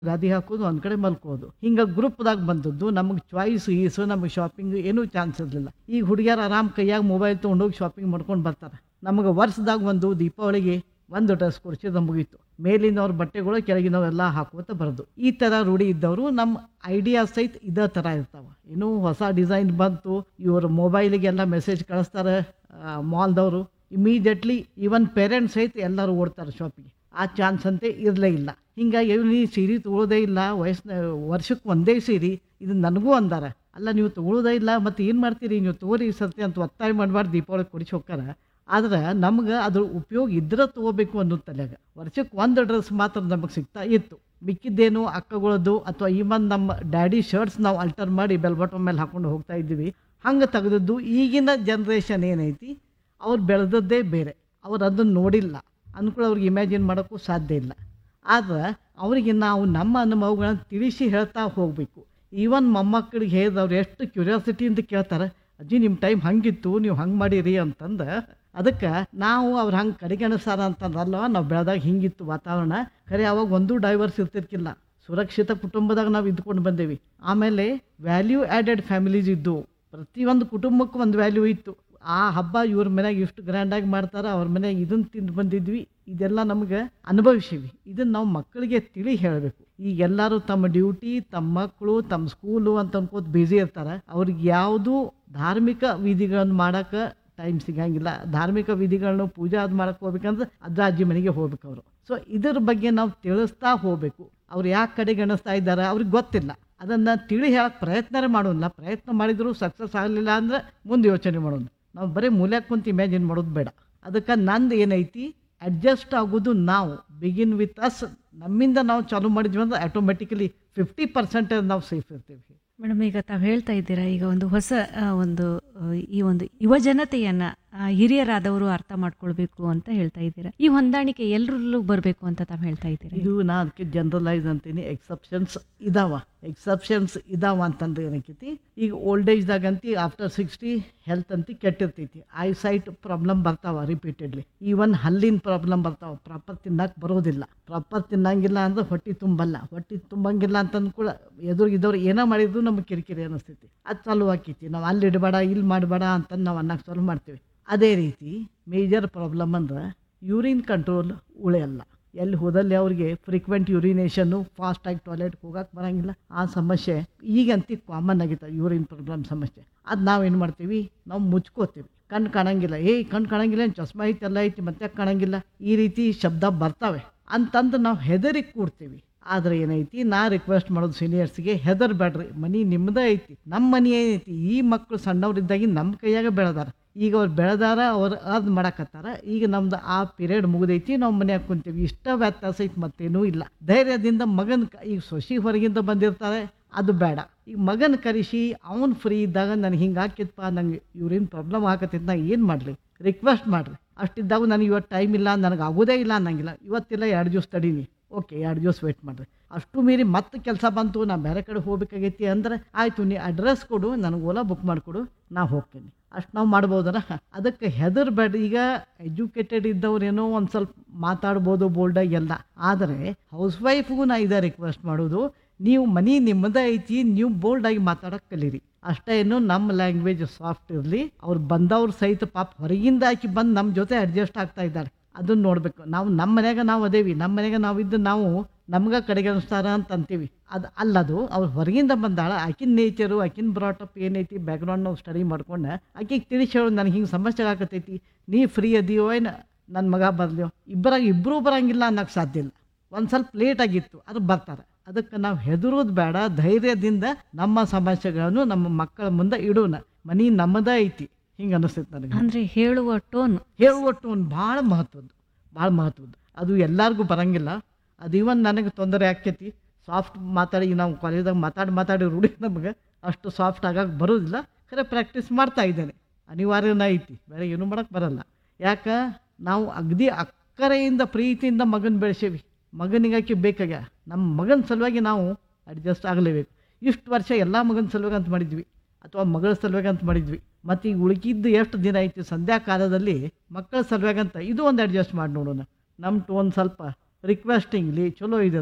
ಗಾದಿ ಹಾಕೋದು ಒಂದು ಕಡೆ ಮಲ್ಕೋದು ಹಿಂಗೆ ಗ್ರೂಪ್ದಾಗ ಬಂದದ್ದು ನಮಗೆ ಚಾಯ್ಸ್ ಗೀಸು ನಮಗೆ ಶಾಪಿಂಗ್ ಏನೂ ಚಾನ್ಸ್ ಇರಲಿಲ್ಲ ಈಗ ಹುಡುಗಿಯರು ಆರಾಮ್ ಕೈಯಾಗ ಮೊಬೈಲ್ ತೊಗೊಂಡೋಗಿ ಶಾಪಿಂಗ್ ಮಾಡ್ಕೊಂಡು ಬರ್ತಾರೆ ನಮಗೆ ವರ್ಷದಾಗ ಒಂದು ದೀಪಾವಳಿಗೆ ಒಂದು ಡ್ರೆಸ್ ಕೊಡಿಸಿದ ಮುಗೀತು ಮೇಲಿನ ಅವ್ರ ಬಟ್ಟೆಗಳು ಕೆಳಗಿನವೆಲ್ಲ ಹಾಕೋತ ಬರೋದು ಈ ಥರ ರೂಢಿ ಇದ್ದವರು ನಮ್ಮ ಐಡಿಯಾ ಸಹಿತ ಇದೇ ಥರ ಇರ್ತಾವೆ ಇನ್ನೂ ಹೊಸ ಡಿಸೈನ್ ಬಂತು ಇವರು ಮೊಬೈಲಿಗೆಲ್ಲ ಮೆಸೇಜ್ ಕಳಿಸ್ತಾರೆ ಮಾಲ್ದವರು ಇಮಿಡಿಯೇಟ್ಲಿ ಈವನ್ ಪೇರೆಂಟ್ಸ್ ಸಹಿತ ಎಲ್ಲರೂ ಓಡ್ತಾರೆ ಶಾಪಿಗೆ ಆ ಚಾನ್ಸ್ ಅಂತೆ ಇರಲೇ ಇಲ್ಲ ಹಿಂಗಾಗಿ ನೀ ಸೀರೆ ತೊಗೊಳೋದೇ ಇಲ್ಲ ವಯಸ್ಸಿನ ವರ್ಷಕ್ಕೆ ಒಂದೇ ಸೀರೆ ಇದು ನನಗೂ ಅಂದಾರ ಅಲ್ಲ ನೀವು ತೊಗೊಳೋದೇ ಇಲ್ಲ ಮತ್ತು ಏನು ಮಾಡ್ತೀರಿ ನೀವು ತಗೋರಿ ಈ ಸರ್ತಿ ಅಂತ ಒತ್ತಾಯ ಮಾಡಬಾರ್ದು ದೀಪಾವಳಿ ಕೊಡಿಸಿ ಹೋಗ್ತಾರ ಆದ್ರೆ ನಮ್ಗೆ ಅದ್ರ ಉಪಯೋಗ ಇದ್ರೆ ತೊಗೋಬೇಕು ಅನ್ನೋ ತಲೆಯಾಗ ವರ್ಷಕ್ಕೆ ಒಂದು ಡ್ರೆಸ್ ಮಾತ್ರ ನಮಗೆ ಸಿಗ್ತಾ ಇತ್ತು ಮಿಕ್ಕಿದ್ದೇನು ಅಕ್ಕಗಳದ್ದು ಅಥವಾ ಈವನ್ ನಮ್ಮ ಡ್ಯಾಡಿ ಶರ್ಟ್ಸ್ ನಾವು ಅಲ್ಟರ್ ಮಾಡಿ ಬೆಲ್ ಬಾಟಮ್ ಮೇಲೆ ಹಾಕೊಂಡು ಹೋಗ್ತಾ ಇದ್ದೀವಿ ಹಂಗೆ ತೆಗೆದದ್ದು ಈಗಿನ ಜನ್ರೇಷನ್ ಏನೈತಿ ಅವ್ರು ಬೆಳೆದದ್ದೇ ಬೇರೆ ಅವ್ರು ಅದನ್ನು ನೋಡಿಲ್ಲ ಅನ್ಕೊಳ್ಳೋ ಅವ್ರಿಗೆ ಇಮ್ಯಾಜಿನ್ ಮಾಡೋಕ್ಕೂ ಸಾಧ್ಯ ಇಲ್ಲ ಆದ್ರೆ ಅವರಿಗೆ ನಾವು ನಮ್ಮ ಅನುಭವಗಳನ್ನು ತಿಳಿಸಿ ಹೇಳ್ತಾ ಹೋಗಬೇಕು ಈವನ್ ಮೊಮ್ಮಕ್ಕಳಿಗೆ ಹೇಳಿದವ್ರು ಎಷ್ಟು ಕ್ಯೂರಿಯಾಸಿಟಿಯಿಂದ ಕೇಳ್ತಾರೆ ಅಜ್ಜಿ ನಿಮ್ಮ ಟೈಮ್ ಹಂಗಿತ್ತು ನೀವು ಹಂಗೆ ಮಾಡಿರಿ ಅಂತಂದು ಅದಕ್ಕೆ ನಾವು ಅವ್ರು ಹಂಗೆ ಕಡೆಗಣಿಸಾರ ಅಂತಂದಲ್ಲ ನಾವು ಬೆಳೆದಾಗ ಹಿಂಗಿತ್ತು ವಾತಾವರಣ ಖರೆ ಅವಾಗ ಒಂದೂ ಡೈವರ್ಸ್ ಇರ್ತಿರ್ಕಿಲ್ಲ ಸುರಕ್ಷಿತ ಕುಟುಂಬದಾಗ ನಾವು ಇದ್ಕೊಂಡು ಬಂದೇವಿ ಆಮೇಲೆ ವ್ಯಾಲ್ಯೂ ಆ್ಯಡೆಡ್ ಫ್ಯಾಮಿಲೀಸ್ ಇದ್ದು ಪ್ರತಿಯೊಂದು ಕುಟುಂಬಕ್ಕೂ ಒಂದು ವ್ಯಾಲ್ಯೂ ಇತ್ತು ಆ ಹಬ್ಬ ಇವ್ರ ಮನ್ಯಾಗ ಇಷ್ಟು ಗ್ರ್ಯಾಂಡಾಗಿ ಮಾಡ್ತಾರೆ ಅವ್ರ ಮನ್ಯಾಗ ಇದನ್ನು ತಿಂದು ಬಂದಿದ್ವಿ ಇದೆಲ್ಲ ನಮ್ಗೆ ಅನುಭವಿಸೀವಿ ಇದನ್ನು ನಾವು ಮಕ್ಕಳಿಗೆ ತಿಳಿ ಹೇಳಬೇಕು ಈಗ ಎಲ್ಲರೂ ತಮ್ಮ ಡ್ಯೂಟಿ ತಮ್ಮ ಮಕ್ಕಳು ತಮ್ಮ ಸ್ಕೂಲು ಅಂತ ಅನ್ಕೋತ ಬ್ಯುಸಿ ಇರ್ತಾರೆ ಅವ್ರಿಗೆ ಯಾವುದು ಧಾರ್ಮಿಕ ವಿಧಿಗಳನ್ನು ಮಾಡೋಕೆ ಟೈಮ್ ಸಿಗಂಗಿಲ್ಲ ಧಾರ್ಮಿಕ ವಿಧಿಗಳನ್ನು ಪೂಜೆ ಅದು ಮಾಡಕ್ಕೆ ಹೋಗ್ಬೇಕಂದ್ರೆ ಅಜ್ಜ ಅಜ್ಜಿ ಮನೆಗೆ ಹೋಗ್ಬೇಕು ಅವರು ಸೊ ಇದ್ರ ಬಗ್ಗೆ ನಾವು ತಿಳಿಸ್ತಾ ಹೋಗಬೇಕು ಅವ್ರು ಯಾಕೆ ಕಡೆಗಣಿಸ್ತಾ ಇದ್ದಾರೆ ಅವ್ರಿಗೆ ಗೊತ್ತಿಲ್ಲ ಅದನ್ನು ತಿಳಿ ಹೇಳಕ್ಕೆ ಪ್ರಯತ್ನ ಮಾಡೋಲ್ಲ ಪ್ರಯತ್ನ ಮಾಡಿದರೂ ಸಕ್ಸಸ್ ಆಗಲಿಲ್ಲ ಅಂದರೆ ಮುಂದೆ ಯೋಚನೆ ಮಾಡೋದು ನಾವು ಬರೀ ಮೂಲ್ಯಾಗ ಕುಂತು ಇಮ್ಯಾಜಿನ್ ಮಾಡೋದು ಬೇಡ ಅದಕ್ಕೆ ನಂದು ಏನೈತಿ ಅಡ್ಜಸ್ಟ್ ಆಗೋದು ನಾವು ಬಿಗಿನ್ ವಿತ್ ಅಸ್ ನಮ್ಮಿಂದ ನಾವು ಚಾಲೂ ಮಾಡಿದ್ವಿ ಅಂದ್ರೆ ಆಟೋಮೆಟಿಕಲಿ ಫಿಫ್ಟಿ ಪರ್ಸೆಂಟೇಜ್ ನಾವು ಸೇಫ್ ಇರ್ತೀವಿ ಮೇಡಮ್ ಈಗ ತಾವು ಹೇಳ್ತಾ ಇದ್ದೀರಾ ಈಗ ಒಂದು ಹೊಸ ಆ, ಒಂದು ಆ, ಈ ಒಂದು ಯುವ ಜನತೆಯನ್ನ ಆ, ಹಿರಿಯರಾದವರು ಅರ್ಥ ಮಾಡ್ಕೊಳ್ಬೇಕು ಅಂತ ಹೇಳ್ತಾ ಇದ್ದೀರಾ ಈ ಹೊಂದಾಣಿಕೆ ಎಲ್ಲರಲ್ಲೂ ಬರಬೇಕು ಅಂತ ತಾವು ಹೇಳ್ತಾ ಇದ್ದೀರಾ ಇದು ನಾ ಅದಕ್ಕೆ ಜನರಲೈಸ್ ಅಂತೀನಿ ಎಕ್ಸೆಪ್ಷನ್ಸ್ ಇದಾವ ಎಕ್ಸೆಪ್ಷನ್ಸ್ ಇದಾವ ಅಂತಂದ್ರೆ ಏನಕ್ಕೈತಿ ಈಗ ಓಲ್ಡ್ ಏಜ್ದಾಗಂತಿ ಆಫ್ಟರ್ ಸಿಕ್ಸ್ಟಿ ಹೆಲ್ತ್ ಅಂತಿ ಕೆಟ್ಟಿರ್ತೈತಿ ಐ ಸೈಟ್ ಪ್ರಾಬ್ಲಮ್ ಬರ್ತಾವ ರಿಪೀಟೆಡ್ಲಿ ಈವನ್ ಹಲ್ಲಿನ ಪ್ರಾಬ್ಲಮ್ ಬರ್ತಾವ ಪ್ರಾಪರ್ ತಿನ್ನಕ್ಕೆ ಬರೋದಿಲ್ಲ ಪ್ರಾಪರ್ ತಿನ್ನಂಗಿಲ್ಲ ಅಂದ್ರೆ ಹೊಟ್ಟೆ ತುಂಬಲ್ಲ ಹೊಟ್ಟೆ ತುಂಬಂಗಿಲ್ಲ ಅಂತಂದು ಕೂಡ ಎದುರಿಗಿದ್ದವ್ರು ಏನೋ ಮಾಡಿದ್ರು ನಮಗೆ ಕಿರಿಕಿರಿ ಅನಿಸ್ತೈತಿ ಅದು ಚಾಲು ಆಕೈತಿ ನಾವು ಅಲ್ಲಿ ಇಡಬೇಡ ಇಲ್ಲಿ ಮಾಡಬೇಡ ಅಂತಂದು ನಾವು ಅನ್ನಕ್ಕೆ ಚಾಲು ಮಾಡ್ತೀವಿ ಅದೇ ರೀತಿ ಮೇಜರ್ ಪ್ರಾಬ್ಲಮ್ ಅಂದ್ರೆ ಯೂರಿನ್ ಕಂಟ್ರೋಲ್ ಉಳಿಯಲ್ಲ ಎಲ್ಲಿ ಹೋದಲ್ಲಿ ಅವ್ರಿಗೆ ಫ್ರೀಕ್ವೆಂಟ್ ಯೂರಿನೇಷನ್ನು ಫಾಸ್ಟಾಗಿ ಟಾಯ್ಲೆಟ್ಗೆ ಹೋಗಕ್ಕೆ ಬರೋಂಗಿಲ್ಲ ಆ ಸಮಸ್ಯೆ ಈಗಂತಿ ಕಾಮನ್ ಆಗೈತೆ ಯೂರಿನ್ ಪ್ರಾಬ್ಲಮ್ ಸಮಸ್ಯೆ ಅದು ನಾವೇನು ಮಾಡ್ತೀವಿ ನಾವು ಮುಚ್ಕೋತೀವಿ ಕಣ್ಣು ಕಾಣಂಗಿಲ್ಲ ಏಯ್ ಕಣ್ಣು ಕಾಣಂಗಿಲ್ಲ ಏನು ಚಸ್ಮಾ ಐತಿ ಎಲ್ಲ ಐತಿ ಮತ್ತೆ ಯಾಕ್ ಕಾಣಂಗಿಲ್ಲ ಈ ರೀತಿ ಶಬ್ದ ಬರ್ತಾವೆ ಅಂತಂದು ನಾವು ಹೆದರಿ ಕೂಡ್ತೀವಿ ಆದ್ರೆ ಏನೈತಿ ನಾ ರಿಕ್ವೆಸ್ಟ್ ಮಾಡೋದು ಸೀನಿಯರ್ಸ್ಗೆ ಹೆದರ್ಬೇಡ್ರಿ ಮನಿ ನಿಮ್ಮದೇ ಐತಿ ನಮ್ಮ ಮನಿ ಏನೈತಿ ಈ ಮಕ್ಕಳು ಸಣ್ಣವ್ರಿದ್ದಾಗಿ ನಮ್ಮ ಕೈಯಾಗ ಬೆಳೆದಾರ ಈಗ ಅವ್ರು ಬೆಳೆದಾರ ಅವ್ರು ಅದು ಮಾಡಕತ್ತಾರ ಈಗ ನಮ್ದು ಆ ಪೀರಿಯಡ್ ಮುಗ್ದೈತಿ ನಾವು ಮನ್ಯಾಗ ಕುಂತೀವಿ ಇಷ್ಟ ವ್ಯತ್ಯಾಸ ಐತಿ ಮತ್ತೇನೂ ಇಲ್ಲ ಧೈರ್ಯದಿಂದ ಮಗನ ಕ- ಈಗ ಸೊಸಿ ಹೊರಗಿಂದ ಬಂದಿರ್ತಾರೆ ಅದು ಬೇಡ ಈಗ ಮಗನ ಕರೆಸಿ ಅವ್ನು ಫ್ರೀ ಇದ್ದಾಗ ನನಗೆ ಹಿಂಗೆ ಹಾಕಿತ್ತಪ್ಪ ನಂಗೆ ಇವ್ರೇನು ಪ್ರಾಬ್ಲಮ್ ಆಗತ್ತೈತೆ ನಾ ಏನು ಮಾಡಲಿ ರಿಕ್ವೆಸ್ಟ್ ಮಾಡಿರಿ ಅಷ್ಟಿದ್ದಾಗ ನನಗೆ ಇವತ್ತು ಟೈಮ್ ಇಲ್ಲ ನನಗೆ ಆಗೋದೇ ಇಲ್ಲ ಅನ್ನಂಗಿಲ್ಲ ಇವತ್ತಿಲ್ಲ ಎರಡು ದಿವಸ ತಡೀನಿ ಓಕೆ ಎರಡು ದಿವಸ ವೇಟ್ ಮಾಡಿರಿ ಅಷ್ಟು ಮೀರಿ ಮತ್ತೆ ಕೆಲಸ ಬಂತು ನಾ ಬೇರೆ ಕಡೆ ಹೋಗ್ಬೇಕಾಗೈತಿ ಅಂದ್ರೆ ಆಯಿತು ನೀ ಅಡ್ರೆಸ್ ಕೊಡು ನನಗೆ ಓಲಾ ಬುಕ್ ಮಾಡಿಕೊಡು ನಾ ಹೋಗ್ತೀನಿ ಅಷ್ಟು ನಾವು ಮಾಡ್ಬೋದಲ್ಲ ಅದಕ್ಕೆ ಹೆದರ್ಬೇಡ ಈಗ ಎಜುಕೇಟೆಡ್ ಇದ್ದವ್ರೇನೋ ಒಂದು ಸ್ವಲ್ಪ ಮಾತಾಡ್ಬೋದು ಬೋಲ್ಡಾಗಿ ಎಲ್ಲ ಆದರೆ ಹೌಸ್ ವೈಫ್ಗೂ ನಾ ಇದೇ ರಿಕ್ವೆಸ್ಟ್ ಮಾಡೋದು ನೀವು ಮನಿ ನಿಮ್ಮದೇ ಐತಿ ನೀವು ಬೋಲ್ಡಾಗಿ ಮಾತಾಡೋಕೆ ಕಲೀರಿ ಅಷ್ಟೇ ಏನು ನಮ್ಮ ಲ್ಯಾಂಗ್ವೇಜ್ ಸಾಫ್ಟ್ ಇರಲಿ ಅವ್ರು ಬಂದವ್ರು ಸಹಿತ ಪಾಪ ಹೊರಗಿಂದ ಆಕಿ ಬಂದು ನಮ್ಮ ಜೊತೆ ಅಡ್ಜಸ್ಟ್ ಆಗ್ತಾ ಇದ್ದಾರೆ ಅದನ್ನ ನೋಡಬೇಕು ನಾವು ನಮ್ಮ ಮನ್ಯಾಗ ನಾವು ಅದೇವಿ ನಮ್ಮ ಮನ್ಯಾಗ ನಾವು ಇದ್ದು ನಾವು ನಮ್ಗೆ ಕಡೆಗಣಿಸ್ತಾರ ಅಂತ ಅಂತೀವಿ ಅದು ಅಲ್ಲದು ಅವ್ರು ಹೊರಗಿಂದ ಬಂದಾಳ ಆಕಿನ ನೇಚರು ಆಕಿನ ಬ್ರಾಟಪ್ ಏನೈತಿ ಬ್ಯಾಕ್ಗ್ರೌಂಡ್ ನಾವು ಸ್ಟಡಿ ಮಾಡ್ಕೊಂಡು ಆಕಿಗೆ ತಿಳಿಸಿ ಹೇಳು ನನಗೆ ಹಿಂಗೆ ಸಮಸ್ಯೆ ಆಗತೈತಿ ನೀ ಫ್ರೀ ಅದೀಯೋ ಏನು ನನ್ನ ಮಗ ಬರಲಿಯೋ ಇಬ್ಬರಾಗ ಇಬ್ಬರೂ ಬರಂಗಿಲ್ಲ ಅನ್ನೋಕ್ಕೆ ಸಾಧ್ಯ ಇಲ್ಲ ಒಂದು ಸ್ವಲ್ಪ ಲೇಟ್ ಆಗಿತ್ತು ಅದು ಬರ್ತಾರೆ ಅದಕ್ಕೆ ನಾವು ಹೆದರೋದು ಬೇಡ ಧೈರ್ಯದಿಂದ ನಮ್ಮ ಸಮಸ್ಯೆಗಳನ್ನು ನಮ್ಮ ಮಕ್ಕಳ ಮುಂದೆ ಇಡೋಣ ಮನಿ ನಮ್ಮದೇ ಐತಿ ಹಿಂಗೆ ಅನಿಸ್ತೈತೆ ನನಗೆ ಅಂದ್ರೆ ಹೇಳುವ ಟೋನ್ ಹೇಳುವಟ್ಟು ಒಂದು ಭಾಳ ಮಹತ್ವದ್ದು ಭಾಳ ಮಹತ್ವದ್ದು ಅದು ಎಲ್ಲರಿಗೂ ಬರಂಗಿಲ್ಲ ಅದು ಇವನ್ ನನಗೆ ತೊಂದರೆ ಆಕ್ಕೈತಿ ಸಾಫ್ಟ್ ಮಾತಾಡಿ ನಾವು ಕಾಲೇಜ್ದಾಗ ಮಾತಾಡಿ ಮಾತಾಡಿ ರೂಢಿ ನಮಗೆ ಅಷ್ಟು ಸಾಫ್ಟ್ ಆಗಕ್ಕೆ ಬರೋದಿಲ್ಲ ಖರೆ ಪ್ರಾಕ್ಟೀಸ್ ಮಾಡ್ತಾ ಇದ್ದೇನೆ ಅನಿವಾರ್ಯನ ಐತಿ ಬೇರೆ ಏನೂ ಮಾಡಕ್ಕೆ ಬರಲ್ಲ ಯಾಕೆ ನಾವು ಅಗದಿ ಅಕ್ಕರೆಯಿಂದ ಪ್ರೀತಿಯಿಂದ ಮಗನ ಬೆಳೆಸೇವಿ ಮಗನಿಗಾಕಿ ಬೇಕಾಗ್ಯ ನಮ್ಮ ಮಗನ ಸಲುವಾಗಿ ನಾವು ಅಡ್ಜಸ್ಟ್ ಆಗಲೇಬೇಕು ಇಷ್ಟು ವರ್ಷ ಎಲ್ಲ ಮಗನ ಸಲುವಾಗಿ ಅಂತ ಮಾಡಿದ್ವಿ ಅಥವಾ ಮಗಳ ಸಲುವಾಗಿ ಅಂತ ಮಾಡಿದ್ವಿ ಮತ್ತು ಈಗ ಉಳ್ಕಿದ್ದು ಎಷ್ಟು ದಿನ ಐತಿ ಸಂಧ್ಯಾ ಕಾಲದಲ್ಲಿ ಮಕ್ಕಳ ಸಲುವಾಗಿ ಅಂತ ಇದು ಒಂದು ಅಡ್ಜಸ್ಟ್ ಮಾಡಿ ನೋಡೋಣ ನಮ್ಮ ಟೋನ್ ಸ್ವಲ್ಪ ರಿಕ್ವೆಸ್ಟಿಂಗ್ಲಿ ಚಲೋ ಇದಿರಲಿ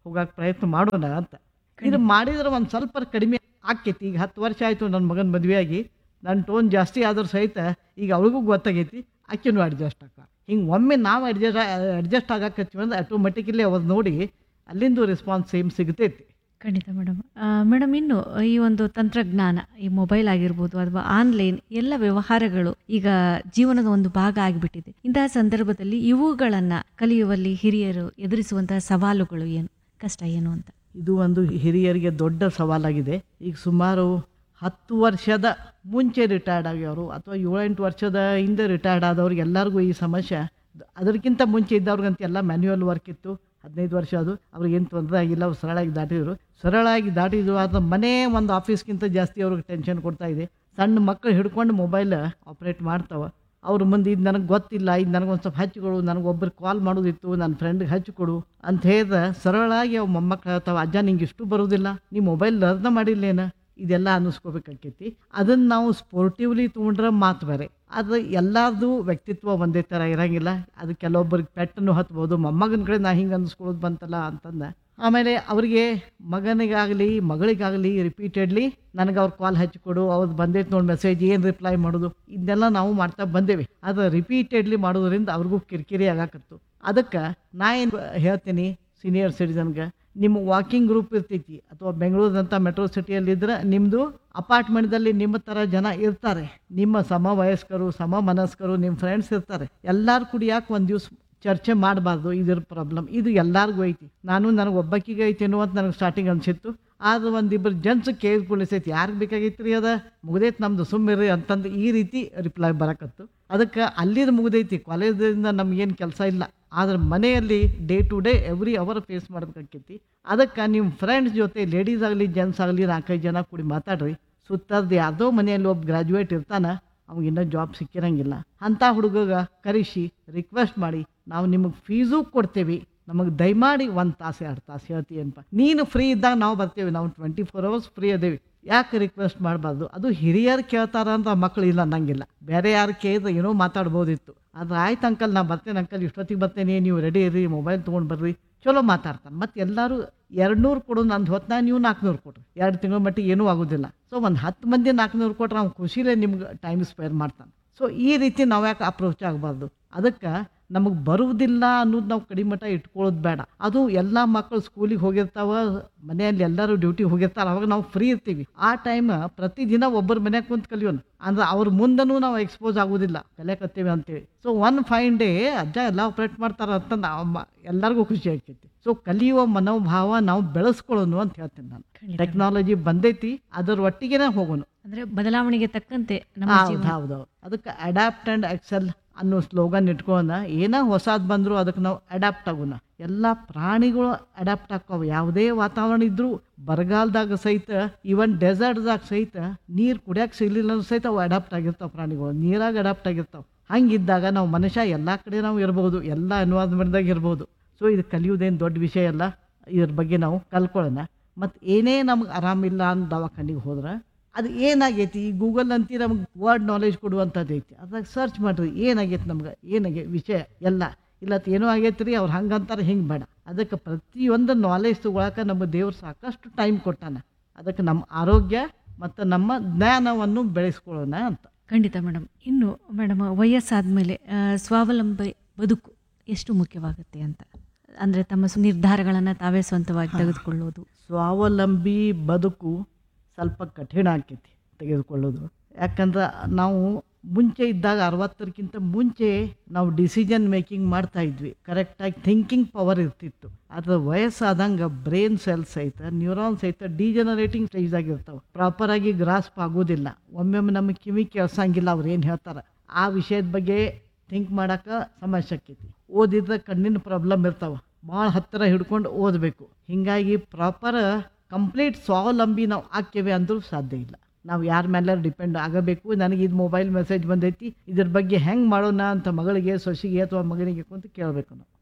ಹೋಗಕ್ಕೆ ಪ್ರಯತ್ನ ಮಾಡೋಣ ಅಂತ ಇದು ಮಾಡಿದ್ರೆ ಒಂದು ಸ್ವಲ್ಪ ಕಡಿಮೆ ಆಕ್ಕೈತಿ ಈಗ ಹತ್ತು ವರ್ಷ ಆಯಿತು ನನ್ನ ಮಗನ ಮದುವೆಯಾಗಿ ನನ್ನ ಟೋನ್ ಜಾಸ್ತಿ ಆದ್ರೂ ಸಹಿತ ಈಗ ಅವಳಿಗೂ ಗೊತ್ತಾಗೈತಿ ಆಕೆನೂ ಅಡ್ಜಸ್ಟ್ ಆಗ ಹಿಂಗೆ ಒಮ್ಮೆ ನಾವು ಅಡ್ಜಸ್ಟ್ ಅಡ್ಜಸ್ಟ್ ಆಗಕತ್ತೀವಿ ಅಂದ್ರೆ ಆಟೋಮೆಟಿಕಲಿ ಅವ್ರು ನೋಡಿ ಅಲ್ಲಿಂದು ರೆಸ್ಪಾನ್ಸ್ ಸೇಮ್ ಸಿಗ್ತೈತಿ ಖಂಡಿತ ಮೇಡಮ್ ಮೇಡಮ್ ಇನ್ನು ಈ ಒಂದು ತಂತ್ರಜ್ಞಾನ ಈ ಮೊಬೈಲ್ ಆಗಿರ್ಬೋದು ಅಥವಾ ಆನ್ಲೈನ್ ಎಲ್ಲ ವ್ಯವಹಾರಗಳು ಈಗ ಜೀವನದ ಒಂದು ಭಾಗ ಆಗಿಬಿಟ್ಟಿದೆ ಇಂತಹ ಸಂದರ್ಭದಲ್ಲಿ ಇವುಗಳನ್ನ ಕಲಿಯುವಲ್ಲಿ ಹಿರಿಯರು ಎದುರಿಸುವಂತಹ ಸವಾಲುಗಳು ಏನು ಕಷ್ಟ ಏನು ಅಂತ ಇದು ಒಂದು ಹಿರಿಯರಿಗೆ ದೊಡ್ಡ ಸವಾಲಾಗಿದೆ ಈಗ ಸುಮಾರು ಹತ್ತು ವರ್ಷದ ಮುಂಚೆ ರಿಟೈರ್ಡ್ ಆಗ್ಯವರು ಅಥವಾ ಏಳೆಂಟು ವರ್ಷದ ಹಿಂದೆ ರಿಟೈರ್ಡ್ ಆದವ್ರಿಗೆ ಎಲ್ಲರಿಗೂ ಈ ಸಮಸ್ಯೆ ಅದಕ್ಕಿಂತ ಮುಂಚೆ ಇದ್ದವ್ರಿಗಂತ ಎಲ್ಲ ಮ್ಯಾನ್ಯುವಲ್ ವರ್ಕ್ ಇತ್ತು ಹದಿನೈದು ವರ್ಷ ಅದು ಅವ್ರಿಗೇನು ತೊಂದರೆ ಆಗಿಲ್ಲ ಅವ್ರು ಸರಳಾಗಿ ದಾಟಿದ್ರು ಸರಳಾಗಿ ದಾಟಿದ್ರು ಅದು ಮನೆ ಒಂದು ಆಫೀಸ್ಗಿಂತ ಜಾಸ್ತಿ ಅವ್ರಿಗೆ ಟೆನ್ಷನ್ ಕೊಡ್ತಾ ಇದೆ ಸಣ್ಣ ಮಕ್ಕಳು ಹಿಡ್ಕೊಂಡು ಮೊಬೈಲ್ ಆಪ್ರೇಟ್ ಮಾಡ್ತಾವೆ ಅವ್ರ ಮುಂದೆ ಇದು ನನಗೆ ಗೊತ್ತಿಲ್ಲ ಇದು ನನಗೊಂದು ಸ್ವಲ್ಪ ಹಚ್ಚಿಕೊಡು ನನಗೊಬ್ಬರು ಕಾಲ್ ಮಾಡೋದಿತ್ತು ನನ್ನ ಫ್ರೆಂಡ್ಗೆ ಹಚ್ಚಿಕೊಡು ಅಂತ ಹೇಳಿದ್ರೆ ಸರಳಾಗಿ ಅವು ಮೊಮ್ಮಕ್ಳು ಹೇಳ್ತಾವೆ ಅಜ್ಜ ನಿಂಗೆ ಇಷ್ಟು ಬರೋದಿಲ್ಲ ನೀ ಮೊಬೈಲ್ ಲರ್ನ ಮಾಡಿಲ್ಲೇನ ಇದೆಲ್ಲ ಅನ್ನಿಸ್ಕೋಬೇಕಾಕೈತಿ ಅದನ್ನು ನಾವು ಸ್ಪೋರ್ಟಿವ್ಲಿ ತೊಗೊಂಡ್ರೆ ಮಾತು ಬೇರೆ ಅದು ಎಲ್ಲರದು ವ್ಯಕ್ತಿತ್ವ ಒಂದೇ ಥರ ಇರಂಗಿಲ್ಲ ಅದು ಕೆಲವೊಬ್ಬರಿಗೆ ಪೆಟ್ಟನ್ನು ಹತ್ಬೋದು ಮೊಮ್ಮಗನ ಕಡೆ ನಾ ಹಿಂಗೆ ಅನ್ನಿಸ್ಕೊಳ್ಳೋದು ಬಂತಲ್ಲ ಅಂತಂದ ಆಮೇಲೆ ಅವರಿಗೆ ಮಗನಿಗಾಗಲಿ ಮಗಳಿಗಾಗಲಿ ರಿಪೀಟೆಡ್ಲಿ ನನಗೆ ಅವ್ರ ಕಾಲ್ ಹಚ್ಚಿಕೊಡು ಅವ್ರದ್ದು ಬಂದೈತೆ ನೋಡಿ ಮೆಸೇಜ್ ಏನು ರಿಪ್ಲೈ ಮಾಡೋದು ಇದನ್ನೆಲ್ಲ ನಾವು ಮಾಡ್ತಾ ಬಂದೇವಿ ಅದು ರಿಪೀಟೆಡ್ಲಿ ಮಾಡೋದ್ರಿಂದ ಅವ್ರಿಗೂ ಕಿರಿಕಿರಿ ಆಗಾಕತ್ತು ಅದಕ್ಕೆ ನಾ ಏನು ಹೇಳ್ತೀನಿ ಸೀನಿಯರ್ ಸಿಟಿಸನ್ಗೆ ನಿಮ್ಮ ವಾಕಿಂಗ್ ಗ್ರೂಪ್ ಇರ್ತೈತಿ ಅಥವಾ ಬೆಂಗಳೂರಿನಂಥ ಮೆಟ್ರೋ ಸಿಟಿಯಲ್ಲಿದ್ದರೆ ನಿಮ್ಮದು ಅಪಾರ್ಟ್ಮೆಂಟ್ದಲ್ಲಿ ನಿಮ್ಮ ಥರ ಜನ ಇರ್ತಾರೆ ನಿಮ್ಮ ಸಮ ವಯಸ್ಕರು ಸಮ ಮನಸ್ಕರು ನಿಮ್ಮ ಫ್ರೆಂಡ್ಸ್ ಇರ್ತಾರೆ ಎಲ್ಲರೂ ಕೂಡ ಯಾಕೆ ಒಂದು ದಿವ್ಸ ಚರ್ಚೆ ಮಾಡಬಾರ್ದು ಇದ್ರ ಪ್ರಾಬ್ಲಮ್ ಇದು ಎಲ್ಲರಿಗೂ ಐತಿ ನಾನು ನನಗೆ ಒಬ್ಬಕ್ಕಿಗೆ ಐತೇನೋ ಅಂತ ನನಗೆ ಸ್ಟಾರ್ಟಿಂಗ್ ಅನ್ಸಿತ್ತು ಆದ್ರೆ ಒಂದಿಬ್ಬರು ಜನ್ಸ್ ಕೇಳ್ಕೊಳಿಸೈತಿ ಯಾರಿಗೆ ಬೇಕಾಗೈತ್ರಿ ಅದ ಮುಗ್ದೈತಿ ನಮ್ದು ಸುಮ್ಮಿರಿ ಅಂತಂದು ಈ ರೀತಿ ರಿಪ್ಲೈ ಬರಕತ್ತು ಅದಕ್ಕೆ ಅಲ್ಲಿದು ಮುಗ್ದೈತಿ ಕಾಲೇಜಿಂದ ನಮಗೇನು ಕೆಲಸ ಇಲ್ಲ ಆದ್ರೆ ಮನೆಯಲ್ಲಿ day to day every hour face ಮಾಡ್ಬೇಕಾಕೈತಿ ಅದಕ್ಕೆ ನಿಮ್ಮ ಫ್ರೆಂಡ್ಸ್ ಜೊತೆ ಲೇಡೀಸ್ ಆಗಲಿ ಜೆಂಟ್ಸ್ ಆಗಲಿ ನಾಲ್ಕೈದು ಜನ ಕೂಡಿ ಮಾತಾಡ್ರಿ ಸುತ್ತದ ಯಾವುದೋ ಮನೆಯಲ್ಲಿ ಒಬ್ಬ ಗ್ರಾಜುಯೇಟ್ ಇರ್ತಾನ ಅವ್ಗೆ ಇನ್ನೂ ಜಾಬ್ ಸಿಕ್ಕಿರಂಗಿಲ್ಲ ಅಂಥ ಹುಡುಗಗ ಕರೆಸಿ ರಿಕ್ವೆಸ್ಟ್ ಮಾಡಿ ನಾವು ನಿಮಗೆ ಫೀಸು ಕೊಡ್ತೇವೆ ನಮಗೆ ದಯಮಾಡಿ ಒಂದು ತಾಸು ಎರಡು ತಾಸು ಹೇಳ್ತೀವಿ ಏನಪ್ಪ ನೀನು ಫ್ರೀ ಇದ್ದಾಗ ನಾವು ಬರ್ತೇವೆ ನಾವು ಟ್ವೆಂಟಿ ಫೋರ್ ಅವರ್ಸ್ ಫ್ರೀ ಅದೇವಿ ಯಾಕೆ ರಿಕ್ವೆಸ್ಟ್ ಮಾಡಬಾರ್ದು ಅದು ಹಿರಿಯರು ಕೇಳ್ತಾರ ಅಂತ ಮಕ್ಕಳು ಇಲ್ಲ ಅನ್ನಂಗಿಲ್ಲ ಬೇರೆ ಯಾರು ಕೇಳಿದ್ರೆ ಏನೋ ಮಾತಾಡ್ಬೋದಿತ್ತು ಅದು ಆಯ್ತು ಅಂಕಲ್ ನಾ ಬರ್ತೇನೆ ಅಂಕಲ್ ಇಷ್ಟೊತ್ತಿಗೆ ಬರ್ತೇನೆ ನೀವು ರೆಡಿ ಇರ್ರಿ ಮೊಬೈಲ್ ತೊಗೊಂಡು ಬರ್ರಿ ಚಲೋ ಮಾತಾಡ್ತಾನೆ ಮತ್ತು ಎಲ್ಲರೂ ಎರಡು ನೂರು ಕೊಡು ನಂದು ಹೊತ್ನ ನೀವು ನಾಲ್ಕುನೂರು ಕೊಡ್ರಿ ಎರಡು ತಿಂಗಳ ಮಟ್ಟಿಗೆ ಏನೂ ಆಗೋದಿಲ್ಲ ಸೊ ಒಂದು ಹತ್ತು ಮಂದಿ ನಾಲ್ಕುನೂರು ಕೊಟ್ರೆ ಅವ್ನು ಖುಷಿಲೇ ನಿಮ್ಗೆ ಟೈಮ್ ಸ್ಪೇರ್ ಮಾಡ್ತಾನೆ ಸೊ ಈ ರೀತಿ ನಾವು ಯಾಕೆ ಅಪ್ರೋಚ್ ಆಗಬಾರ್ದು ಅದಕ್ಕೆ ನಮಗೆ ಬರುವುದಿಲ್ಲ ಅನ್ನೋದು ನಾವು ಕಡಿಮೆ ಮಟ್ಟ ಇಟ್ಕೊಳ್ಳೋದು ಬೇಡ ಅದು ಎಲ್ಲ ಮಕ್ಕಳು ಸ್ಕೂಲಿಗೆ ಹೋಗಿರ್ತಾವ ಮನೆಯಲ್ಲಿ ಎಲ್ಲರೂ ಡ್ಯೂಟಿ ಹೋಗಿರ್ತಾರೆ ಅವಾಗ ನಾವು ಫ್ರೀ ಇರ್ತೀವಿ ಆ ಟೈಮ್ ಪ್ರತಿದಿನ ಒಬ್ಬರ ಮನ್ಯಾಗ ಕುಂತು ಕಲಿಯೋಣ ಅಂದ್ರೆ ಅವ್ರ ಮುಂದನೂ ನಾವು ಎಕ್ಸ್ಪೋಸ್ ಆಗೋದಿಲ್ಲ ಕಲಿಯಕತ್ತೀವಿ ಅಂತೇಳಿ ಸೊ ಒನ್ ಫೈನ್ ಡೇ ಅಜ್ಜ ಎಲ್ಲ ಆಪ್ರೇಟ್ ಮಾಡ್ತಾರೆ ಅಂತ ನಾವು ಎಲ್ಲರಿಗೂ ಖುಷಿ ಆಗ್ತೈತಿ ಸೊ ಕಲಿಯುವ ಮನೋಭಾವ ನಾವು ಬೆಳೆಸ್ಕೊಳ್ಳೋಣ ಅಂತ ಹೇಳ್ತೀನಿ ನಾನು ಖಂಡಿತ. ಟೆಕ್ನಾಲಜಿ ಬಂದೈತಿ ಅದರ ಒಟ್ಟಿಗೆನೇ ಹೋಗೋಣ ಅಂದ್ರೆ ಬದಲಾವಣೆಗೆ ತಕ್ಕಂತೆ ನಮ್ಮ ಹೌದು ಜೀವನ ಹೌದು ಅದಕ್ಕೆ ಅಡ್ಯಾಪ್ಟ್ ಆ್ಯಂಡ್ ಎಕ್ಸೆಲ್ ಅನ್ನೋ ಸ್ಲೋಗನ್ ಇಟ್ಕೊಳ್ಳೋಣ ಏನೋ ಹೊಸದು ಬಂದರೂ ಅದಕ್ಕೆ ನಾವು ಅಡ್ಯಾಪ್ಟ್ ಆಗೋಣ ಎಲ್ಲ ಪ್ರಾಣಿಗಳು ಅಡ್ಯಾಪ್ಟ್ ಆಕ್ಕಾವ ಯಾವುದೇ ವಾತಾವರಣ ಇದ್ರೂ ಬರಗಾಲದಾಗ ಸಹಿತ ಈವನ್ ಡೆಸರ್ಟ್ದಾಗ ಸಹಿತ ನೀರು ಕುಡಿಯೋಕೆ ಸಿಗ್ಲಿಲ್ಲ ಅಂದ್ರೂ ಸಹಿತ ಅವು ಅಡ್ಯಾಪ್ಟ್ ಆಗಿರ್ತಾವೆ ಪ್ರಾಣಿಗಳು ನೀರಾಗ ಅಡ್ಯಾಪ್ಟ್ ಆಗಿರ್ತಾವೆ ಹಂಗಿದ್ದಾಗ ನಾವು ಮನುಷ್ಯ ಎಲ್ಲ ಕಡೆ ನಾವು ಇರ್ಬೋದು ಎಲ್ಲ ಎನ್ವಾರ್ಮೆಂಟ್ದಾಗ ಇರ್ಬೋದು ಸೊ ಇದು ಕಲಿಯೋದೇನು ದೊಡ್ಡ ವಿಷಯ ಅಲ್ಲ ಇದ್ರ ಬಗ್ಗೆ ನಾವು ಕಲ್ಕೊಳ್ಳೋಣ ಮತ್ತು ಏನೇ ನಮ್ಗೆ ಆರಾಮಿಲ್ಲ ಅಂತ ದವಾಖಾನಿಗೆ ಹೋದ್ರೆ ಅದು ಏನಾಗೈತಿ ಈ ಗೂಗಲ್ ಅಂತಿ ನಮ್ಗೆ ವರ್ಡ್ ನಾಲೆಜ್ ಕೊಡುವಂಥದ್ದು ಐತಿ ಅದ್ರಾಗ ಸರ್ಚ್ ಮಾಡಿರಿ ಏನಾಗೈತಿ ನಮ್ಗೆ ಏನಾಗೈತಿ ವಿಷಯ ಎಲ್ಲ ಇಲ್ಲ ಏನೋ ಆಗೈತೆ ರೀ ಅವ್ರು ಹಂಗಂತಾರೆ ಹಿಂಗೆ ಬೇಡ ಅದಕ್ಕೆ ಪ್ರತಿಯೊಂದು ನಾಲೆಜ್ ತೊಗೊಳಕ್ಕೆ ನಮ್ಮ ದೇವ್ರು ಸಾಕಷ್ಟು ಟೈಮ್ ಕೊಟ್ಟಾನ ಅದಕ್ಕೆ ನಮ್ಮ ಆರೋಗ್ಯ ಮತ್ತು ನಮ್ಮ ಜ್ಞಾನವನ್ನು ಬೆಳೆಸ್ಕೊಳ್ಳೋಣ ಅಂತ ಖಂಡಿತ ಮೇಡಮ್ ಇನ್ನು ಮೇಡಮ್ ವಯಸ್ಸಾದ್ಮೇಲೆ ಆ, ಸ್ವಾವಲಂಬಿ ಬದುಕು ಎಷ್ಟು ಮುಖ್ಯವಾಗುತ್ತೆ ಅಂತ ಅಂದ್ರೆ ತಮ್ಮ ಸು- ನಿರ್ಧಾರಗಳನ್ನ ತಾವೇ ಸ್ವಂತವಾಗಿ ತೆಗೆದುಕೊಳ್ಳೋದು ಸ್ವಾವಲಂಬಿ ಬದುಕು ಸ್ವಲ್ಪ ಕಠಿಣ ಆಕೈತಿ ತೆಗೆದುಕೊಳ್ಳೋದು ಯಾಕಂದ್ರೆ ನಾವು ಮುಂಚೆ ಇದ್ದಾಗ ಅರವತ್ತರಕ್ಕಿಂತ ಮುಂಚೆ ನಾವು ಡಿಸಿಷನ್ ಮೇಕಿಂಗ್ ಮಾಡ್ತಾ ಇದ್ವಿ ಕರೆಕ್ಟಾಗಿ ಥಿಂಕಿಂಗ್ ಪವರ್ ಇರ್ತಿತ್ತು ಅದ್ರ ವಯಸ್ಸಾದಂಗೆ ಬ್ರೈನ್ ಸೆಲ್ಸ್ ಸಹಿತ ನ್ಯೂರಾನ್ ಸಹಿತ ಡಿಜನರೇಟಿಂಗ್ ಸ್ಟೇಜ್ದಾಗ ಇರ್ತಾವೆ ಪ್ರಾಪರಾಗಿ ಗ್ರಾಸ್ಪ್ ಆಗೋದಿಲ್ಲ ಒಮ್ಮೊಮ್ಮೆ ನಮಗೆ ಕಿವಿ ಕೇಳ್ಸಂಗಿಲ್ಲ ಅವ್ರು ಏನು ಹೇಳ್ತಾರೆ ಆ ವಿಷಯದ ಬಗ್ಗೆ ಥಿಂಕ್ ಮಾಡೋಕೆ ಸಮಸ್ಯೆ ಆಕೈತಿ ಓದಿದ್ರೆ ಕಣ್ಣಿನ ಪ್ರಾಬ್ಲಮ್ ಇರ್ತಾವೆ ಭಾಳ ಹತ್ತಿರ ಹಿಡ್ಕೊಂಡು ಓದಬೇಕು ಹೀಗಾಗಿ ಪ್ರಾಪರ್ ಕಂಪ್ಲೀಟ್ ಸ್ವಾವಲಂಬಿ ನಾವು ಆಕ್ಯವೆ ಅಂದ್ರೂ ಸಾಧ್ಯ ಇಲ್ಲ ನಾವು ಯಾರ ಮೇಲೆ ಡಿಪೆಂಡ್ ಆಗಬೇಕು ನನಗೆ ಇದು ಮೊಬೈಲ್ ಮೆಸೇಜ್ ಬಂದೈತಿ ಇದ್ರ ಬಗ್ಗೆ ಹೆಂಗೆ ಮಾಡೋಣ ಅಂತ ಮಗಳಿಗೆ ಸೊಸಿಗೆ ಅಥವಾ ಮಗನಿಗೆ ಕುಂತು ಕೇಳಬೇಕು ನಾವು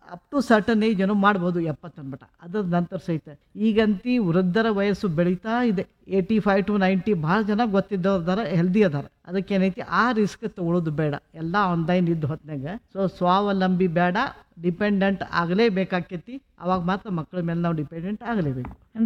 ಅಪ್ ಟು ಸರ್ಟನ್ ಏಜ್ ಏನೋ ಮಾಡ್ಬೋದು ಎಪ್ಪತ್ತು ಅನ್ಬಿಟ್ಟ ಅದ್ರ ನಂತರ ಸಹಿತ ಈಗಂತಿ ವೃದ್ಧರ ವಯಸ್ಸು ಬೆಳೀತಾ ಇದೆ ಏಯ್ಟಿ ಫೈವ್ ಟು ನೈಂಟಿ ಭಾಳ ಜನ ಗೊತ್ತಿದ್ದವ್ರದಾರ ಹೆಲ್ದಿ ಅದಾರ ಅದಕ್ಕೇನೈತಿ ಆ ರಿಸ್ಕ್ ತಗೊಳ್ಳೋದು ಬೇಡ ಎಲ್ಲ ಆನ್ಲೈನ್ ಇದ್ದು ಹೊತ್ನಾಗ ಸೊ ಸ್ವಾವಲಂಬಿ ಬೇಡ ಡಿಪೆಂಡೆಂಟ್ ಆಗಲೇಬೇಕಾಕೈತಿ ಅವಾಗ ಮಾತ್ರ ಮಕ್ಕಳ ಮೇಲೆ ನಾವು ಡಿಪೆಂಡೆಂಟ್ ಆಗಲೇಬೇಕು